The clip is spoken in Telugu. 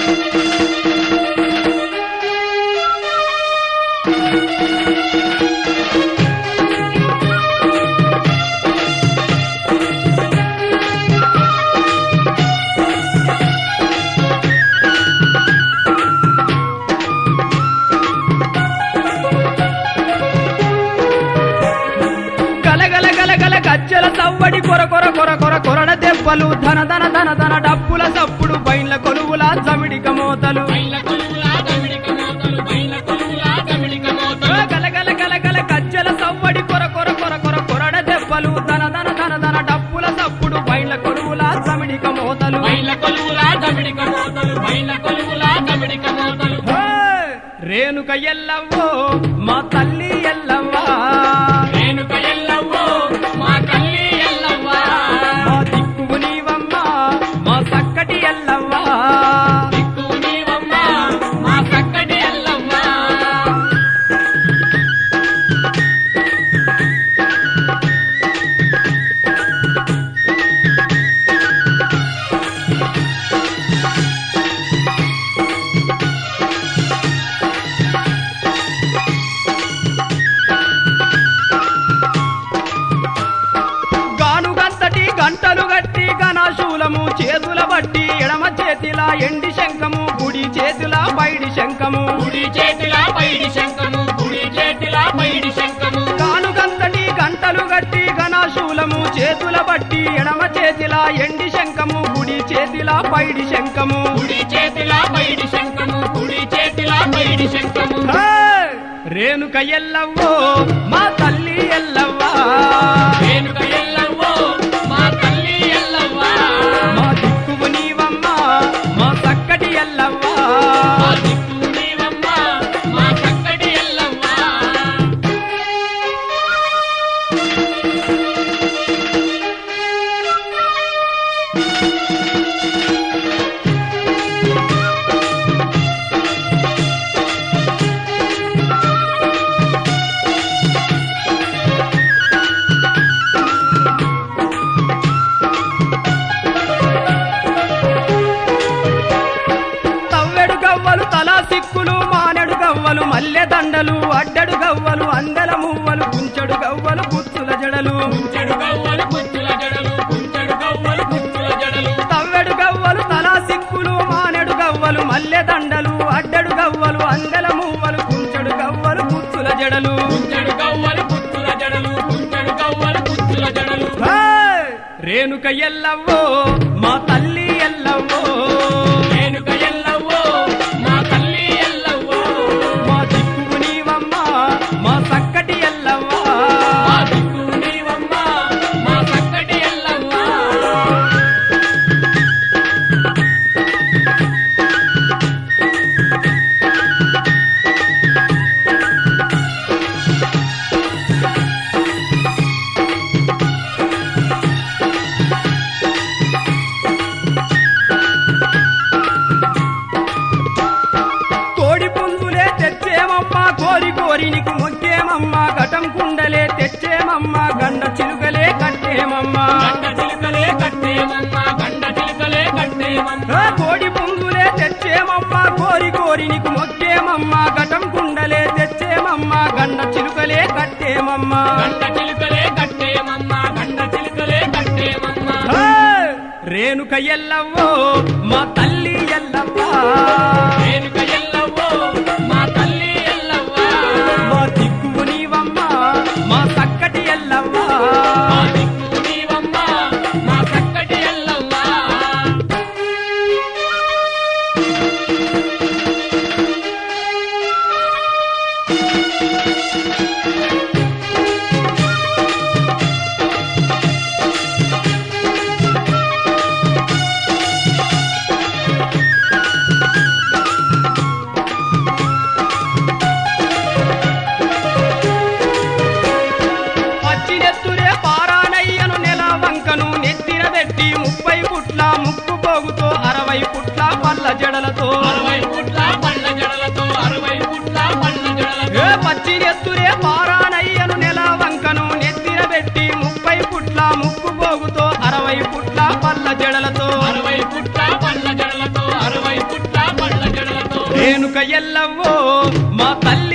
గలగల గలగల గజ్జల సవ్వడి కొర కొర కొర కొర కొరడ దెబ్బలు ధన ధన ధన ధన డప్పుల సప్పుడు బైన్ల కొలువుల చమిడిక మోతలు బయల కొలువులా దమిడిక మోతలు బయల కొలువులా దమిడిక మోతలు గలగల గలగల గజ్జల సవ్వడి కొర కొర కొర కొర కొరడ దెబ్బలు ధన ధన ధన ధన డప్పుల సప్పుడు బైన్ల కొలువుల చమిడిక మోతలు బయల కొలువులా దమిడిక మోతలు బయల కొలువులా దమిడిక మోతలు హే! రేణుక ఎల్లవ్వో మా తల్లి ఎల్లవ్వా రేణుక ఎల్లవ్వో మా తల్లి ఎల్లవ్వా మా దిక్కువు నీవమ్మా మా చక్కటి ఎల్లవ్వా దిక్కు నీవమ్మా మా చక్కటి ఎల్లవ్వా గానుగంతటి గంటలు గట్టి గణశూలము చేతుల బట్టి ఎడమ చేతిలా ఎండి శంఖము గుడి చేతిలా బయడి శంఖము కుడి చేతిలా పైడి శంఖము కుడి చేతిలా పైడి శంఖము గానుగంతటి గంటలు గట్టి గణశూలము చేతుల బట్టి ఎడమ చేతిలా ఎండి శంఖము గుడి చేతిలా బయడి శంఖము కుడి చేతిలా పైడి శంఖము కుడి చేతిలా పైడి శంఖము హే! రేణుక ఎల్లవ్వో మా తల్లి ఎల్లవ్వా రేణుక ఎల్లవ్వో మా తల్లి ఎల్లవ్వా మా దిక్కువు నీవమ్మా మా చక్కటి ఎల్లవ్వా మా దిక్కు నీవమ్మా మా చక్కటి ఎల్లవ్వా తవ్వెడు గవ్వలు తలా సిక్కులు మానెడు గవ్వలు మల్లె దండలు అడ్డడు గవ్వలు అందెల మువ్వలు కుంచెడు గవ్వలు పుచ్చుల జడలు కుంచెడు గవ్వలు కుచ్చుల జడలు కుంచెడు గవ్వలు కుచ్చుల జడలు తవ్వెడు గవ్వలు తలా సిక్కులు మానెడు గవ్వలు మల్లె దండలు అడ్డడు గవ్వలు అందెల మువ్వలు కుంచెడు గవ్వలు పుచ్చుల జడలు కుంచెడు గవ్వలు కుచ్చుల జడలు కుంచెడు గవ్వలు కుచ్చుల జడలు హే! రేణుక ఎల్లవ్వో మా తల్లి ఎల్లవ్వో రేణుక ఎల్లవ్వో మా తల్లి ఎల్లవ్వో మా దిక్కువు నీవమ్మా మా చక్కటి ఎల్లవ్వా మా దిక్కు నీవమ్మా మా చక్కటి ఎల్లవ్వా కోడి పుంజులే తెచ్చేమమ్మా కోరి కోరి నీకు మొక్కేమమ్మా ఘటం కుండలే తెచ్చేమమ్మా గండ చిలుకలే కట్టేమమ్మా గండ చిలుకలే కట్టేమమ్మా గండ చిలుకలే కట్టేమమ్మా ఆ కోడి పుంజులే తెచ్చేమమ్మా కోరి కోరి నీకు మొక్కేమమ్మా ఘటం కుండలే తెచ్చేమమ్మా గండ చిలుకలే కట్టేమమ్మా గండ చిలుకలే కట్టేమమ్మా గండ చిలుకలే కట్టేమమ్మా ఆ! రేణుక ఎల్లవ్వో మా తల్లి ఎల్లవ్వా రేణుక ఎల్లవ్వో మా తల్లి ఎల్లవ్వా మా దిక్కువు నీవమ్మా మా చక్కటి ఎల్లవ్వా మా దిక్కు నీవమ్మా మా చక్కటి ఎల్లవ్వా పచ్చినెత్తురే పారానయ్యను నెల వంకను నెత్తిన పెట్టి ముప్పై పుట్ల ముక్కు పోగుతో అరవై పుట్ల పల్ల జడలతో అరవై పుట్ల పళ్ళ జడలతో అరవై పుట్ల పళ్ళ జడలతో ఏ పచ్చినెత్తురే పారానయ్యను నెల వంకను నెత్తిన పెట్టి ముప్పై పుట్ల ముక్కు పోగుతో అరవై పుట్ల పల్ల జడలతో అరవై పుట్ల పళ్ళ జడలతో అరవై పుట్ల రేణుక ఎల్లవ్వో మా తల్లి